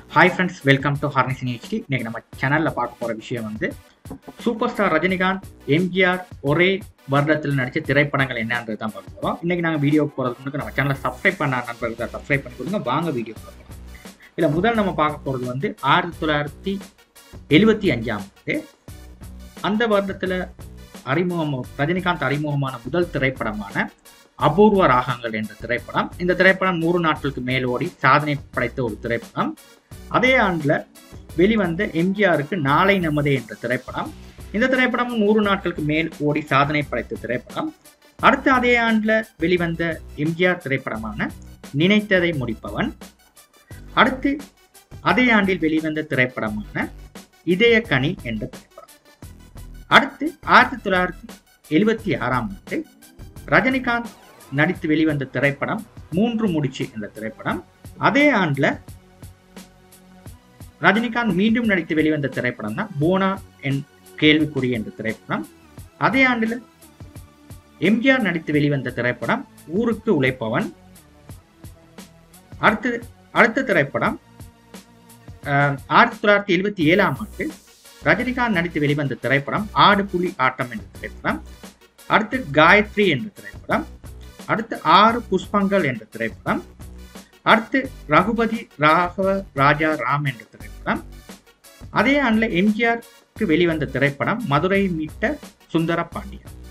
hi friends welcome to ஹார்னிசிங் HD இன்னைக்கு நம்ம சேனலில் பார்க்க போகிற விஷயம் வந்து சூப்பர் ஸ்டார் ரஜினிகாந்த் எம்ஜிஆர் ஒரே வருடத்தில் நடித்த திரைப்படங்கள் என்னன்றது தான் பார்க்க போகிறோம் இன்னைக்கு நாங்கள் வீடியோ போகிறதுக்கு முன்னாடி நம்ம சேனலை சப்ஸ்கிரைப் பண்ண நண்பர்கள் சப்ஸ்கிரைப் பண்ணி கொடுங்க வாங்க வீடியோ பார்க்கலாம் இதில் முதல் நம்ம பார்க்க போகிறது வந்து ஆயிரத்தி தொள்ளாயிரத்தி எழுபத்தி அஞ்சாம் ஆண்டு அந்த வருடத்தில் அறிமுகம் ரஜினிகாந்த் அறிமுகமான முதல் திரைப்படமான அபூர்வ ராகங்கள் என்ற திரைப்படம் இந்த திரைப்படம் நூறு நாட்களுக்கு மேல் ஓடி சாதனை படைத்த ஒரு திரைப்படம் அதே ஆண்டில் வெளிவந்த எம்ஜிஆருக்கு நாளை நமதே என்ற திரைப்படம் இந்த திரைப்படமும் நூறு நாட்களுக்கு மேல் ஓடி சாதனை படைத்த திரைப்படம் அடுத்து அதே ஆண்டில் வெளிவந்த எம்ஜிஆர் திரைப்படமான நினைத்ததை முடிப்பவன் அடுத்து அதே ஆண்டில் வெளிவந்த திரைப்படமான இதயக்கனி என்ற திரைப்படம் அடுத்து ஆயிரத்தி தொள்ளாயிரத்தி எழுபத்தி ஆறாம் ஆண்டு ரஜினிகாந்த் நடித்து வெளிவந்த திரைப்படம் மூன்று முடிச்சு என்ற திரைப்படம் அதே ஆண்டில் ரஜினிகாந்த் மீண்டும் நடித்து வெளிவந்த திரைப்படம் தான் போனா என் கேள்விக்குறி என்ற திரைப்படம் அதே ஆண்டில் எம்ஜிஆர் நடித்து வெளிவந்த திரைப்படம் ஊருக்கு உழைப்பவன் அடுத்து அடுத்த திரைப்படம் ஆயிரத்தி தொள்ளாயிரத்தி எழுபத்தி ஏழாம் ஆண்டு ரஜினிகாந்த் நடித்து வெளிவந்த திரைப்படம் ஆடு புலி ஆட்டம் என்ற திரைப்படம் அடுத்து காயத்ரி என்ற திரைப்படம் அடுத்து ஆறு புஷ்பங்கள் என்ற திரைப்படம் அடுத்து ரகுபதி ராகவ ராஜா ராம் என்ற திரைப்படம் அதே ஆண்டில் எம்ஜிஆருக்கு வெளிவந்த திரைப்படம் மதுரை மீட்ட சுந்தர பாண்டியன்